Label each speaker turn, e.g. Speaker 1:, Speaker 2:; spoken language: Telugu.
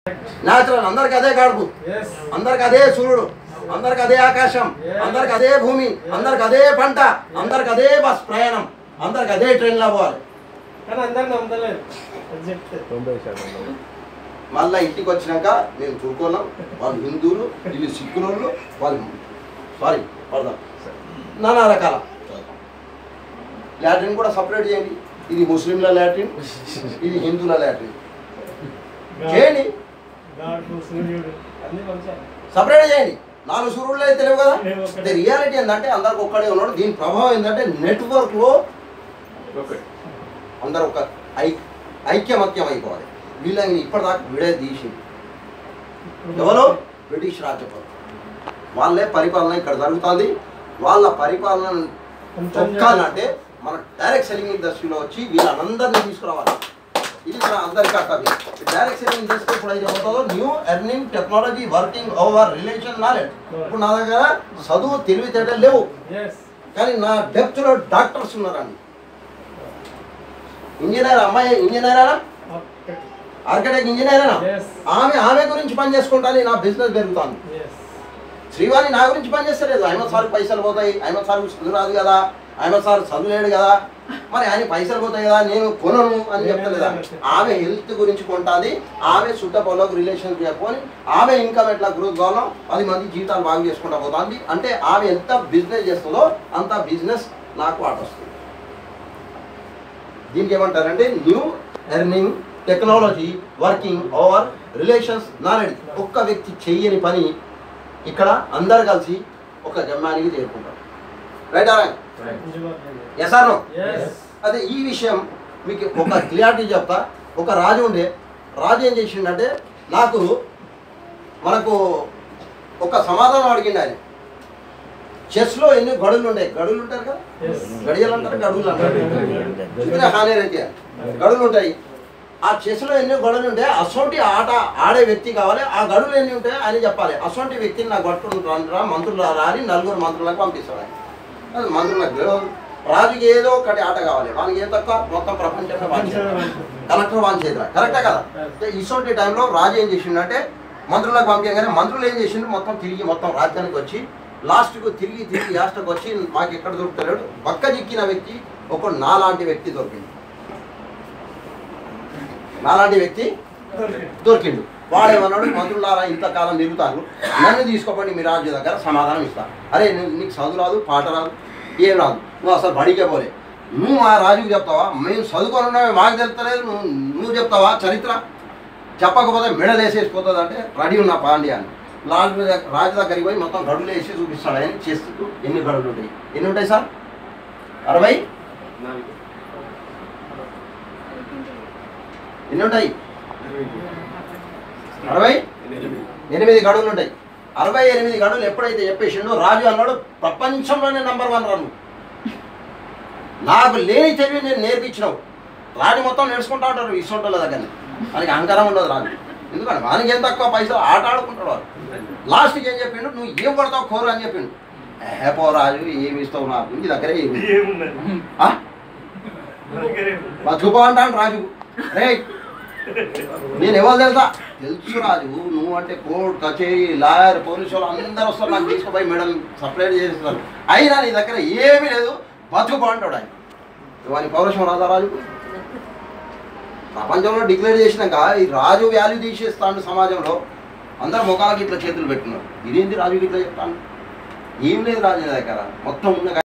Speaker 1: న్యాచురల్ అందరికి అదే గడుపు
Speaker 2: ఎస్
Speaker 1: అందరికి అదే సూర్యుడు అందరికి అదే ఆకాశం అందరికి అదే భూమి అందరికి అదే పంట అందరికి అదే బస్ ప్రయాణం అందరికి అదే ట్రైన్లో పోవాలి
Speaker 2: కానీ అందరు నమ్మలేదు అది చెప్తే
Speaker 3: తొంభై శాతం
Speaker 1: మళ్ళీ ఇంటికి వచ్చినాక మేము తుర్కోళ్ళం వాళ్ళు హిందువులు వీళ్ళు సిక్కులోళ్ళు వాళ్ళు సారీ పడదాం నానా రకాల లాట్రిన్ కూడా సపరేట్ చేయండి ఇది ముస్లింల లాట్రిన్ ఇది హిందువుల లాట్రిన్ చేయండి
Speaker 2: గాడు సూర్యుడు అన్ని పంచాలి
Speaker 1: సపరేట్ చేయండి నాలుగు సూర్యులు అయితే తెలియవు కదా
Speaker 2: లేవు ఒక్కటే.
Speaker 1: అంటే రియాలిటీ ఏంటంటే అందరికి ఒక్కడే ఉన్నాడు దీని ప్రభావం ఏంటంటే నెట్వర్క్లో
Speaker 3: ఓకే
Speaker 1: అందరూ ఒక ఐ ఐక్యమత్యం అయిపోవాలి వీళ్ళని ఇప్పటిదాకా విడే తీసి ఎవరు బ్రిటిష్ రాజ్యపాలన వాళ్ళే పరిపాలన ఇక్కడ జరుగుతుంది వాళ్ళ పరిపాలన తొక్కాలంటే మన డైరెక్ట్ సెల్లింగ్ ఇండస్ట్రీలో వచ్చి వీళ్ళందరినీ తీసుకురావాలి ఇది మన అందరి కర్తవ్యం డైరెక్ట్ సెల్లింగ్ ఇండస్ట్రీ ఇప్పుడు అయితే అవుతుందో new earning technology working over relation knowledge ఇప్పుడు నా దగ్గర చదువు తెలివితేటలు లేవు
Speaker 2: ఎస్
Speaker 1: కానీ నా డెప్త్లో డాక్టర్స్ ఉన్నారండి ఇంజనీర్ అమ్మాయి ఇంజనీరా ఆర్కిటెక్ట్ ఇంజనీరేనా
Speaker 2: ఎస్
Speaker 1: ఆమె ఆమె గురించి పని చేసుకుంటాను నా బిజినెస్ పెరుగుతాను
Speaker 2: ఎస్
Speaker 1: శ్రీవాణి నా గురించి పని చేస్తలేదు ఆయన సార్ పైసలు పోతాయి ఆయన సార్ చదువు రాదు కదా ఆయన సార్ చదువులేడు కదా మరి ఆయన పైసలు పోతాయి కదా నేను కొనను అని చెప్తలేదా ఆమె హెల్త్ గురించి కొంటాది ఆమె చుట్టపల్లోకి రిలేషన్ చెప్పుకొని ఆమె ఇన్కమ్ ఎట్లా గ్రోత్ కావాలో పది మంది జీవితాలు బాగు చేసుకుంటా పోతుంది అంటే ఆమె ఎంత బిజినెస్ చేస్తుందో అంత బిజినెస్ నాకు వాట వస్తుంది దీనికి ఏమంటారంటే new earning technology working over relations knowledge ఒక్క వ్యక్తి చెయ్యని పని ఇక్కడ అందరు కలిసి ఒక గమ్యానికి చేరుకుంటారు right or yes or no
Speaker 2: yes
Speaker 1: అదే ఈ విషయం మీకు ఒక క్లియారిటీ చెప్తా ఒక రాజు ఉండే రాజు ఏం చేసిండంటే నాకు మనకు ఒక సమాధానం అడిగిండు ఆయన చెస్లో ఎన్ని గడులు ఉండే గడులు ఉంటారు కదా
Speaker 2: ఎస్
Speaker 1: గడియలు అంటారు గడువులు అంటారు చెప్పిన హాని రైతే గడులు ఉంటాయి ఆ చెస్లో ఎన్ని గడులు ఉంటాయి అసొంటి ఆట ఆడే వ్యక్తి కావాలి ఆ గడులు ఎన్ని ఉంటాయి అని చెప్పాలి అసొంటి వ్యక్తిని నాకు పట్టుకుని రా మంత్రులు రాని నలుగురు మంత్రులకు పంపిస్తాడు ఆయన అది మంత్రులకు తెలియదు. రాజుకి ఏదో ఒకటి ఆట కావాలి వాళ్ళకి ఏం తక్కువ మొత్తం ప్రపంచంలో వాంఛేది. కలెక్టర్ వాన్ చేద్దా కరెక్టే కదా అంటే ఇటువంటి టైంలో రాజు ఏం చేసిండంటే మంత్రులకు పంపించగానే మంత్రులు ఏం చేసిండు మొత్తం తిరిగి మొత్తం రాజ్యానికి వచ్చి లాస్ట్కు తిరిగి తిరిగి లాస్ట్కి వచ్చి మాకు ఎక్కడ దొరుకుతలేడు పక్క దిక్కిన వ్యక్తి ఒక నాలాంటి వ్యక్తి దొరికింది నాలాంటి వ్యక్తి దొరికిండు వాడేమన్నాడు మంత్రులారా ఇంతకాలం తిరుగుతారు నన్ను తీసుకోపండి మీ రాజు దగ్గర సమాధానం ఇస్తా అరే నువ్వు నీకు చదువు రాదు పాట రాదు ఏం రాదు నువ్వు అసలు బడికే పోలే నువ్వు ఆ రాజుకి చెప్తావా మేము చదువుకొని ఉన్నామే మాకు తెలుస్తలేదు నువ్వు నువ్వు చెప్తావా చరిత్ర చెప్పకపోతే మెడలు వేసేసిపోతుంది అంటే రెడీ ఉన్నా పాండి అని లాల్ దగ్గ- రాజు దగ్గరికి పోయి మొత్తం గడులు వేసి చూపిస్తాడు ఆయన చేస్తూ ఎన్ని గడులు ఉంటాయి ఎన్ని ఉంటాయి సార్ అరవై ఎన్ని ఉంటాయి అరవై ఎనిమిది గడువులు ఉంటాయి అరవై ఎనిమిది గడువులు ఎప్పుడైతే చెప్పేసిండో రాజు అన్నాడు ప్రపంచంలోనే నంబర్ వన్ రన్ను నాకు లేని తెలివి నేను నేర్పించినావు రాజు మొత్తం నేర్చుకుంటా ఉంటారు ఇసొంటోళ్ళ దగ్గర మనకి అహంకారం ఉండదు రాజు ఎందుకంటే వానికి ఏం తక్కువ పైసలు ఆట ఆడుకుంటాడు వాడు లాస్ట్కి ఏం చెప్పిండు నువ్వు ఏం కొడతావు కోరు అని చెప్పిండు ఏ పో రాజు ఏమి ఇస్తావు నాకు నీ దగ్గరే ఏమి ఆ? బతుకుపో అంటాను రాజు రే నేను ఎవరు తెలుసా తెలుసు రాజు నువ్వు అంటే కోర్టు కచేరీ లాయర్ పోలీసు వాళ్ళు అందరూ వస్తారు నాకు తీసుకుపోయి మేడం సపరేట్ చేస్తారు అయినా నీ దగ్గర ఏమీ లేదు బతుకుపో అంటాడు ఆయన వాని పౌరుషం రాదా రాజు ప్రపంచంలో డిక్లేర్ చేసినాక ఈ రాజు వాల్యూ తీసేస్తాడు సమాజంలో అందరు ముఖాలకి ఇట్లా చేతులు పెట్టున్నారు ఇదేంటి రాజుకి ఇట్లా చెప్తాను ఏం లేదు రాజు దగ్గర మొత్తం ఉన్న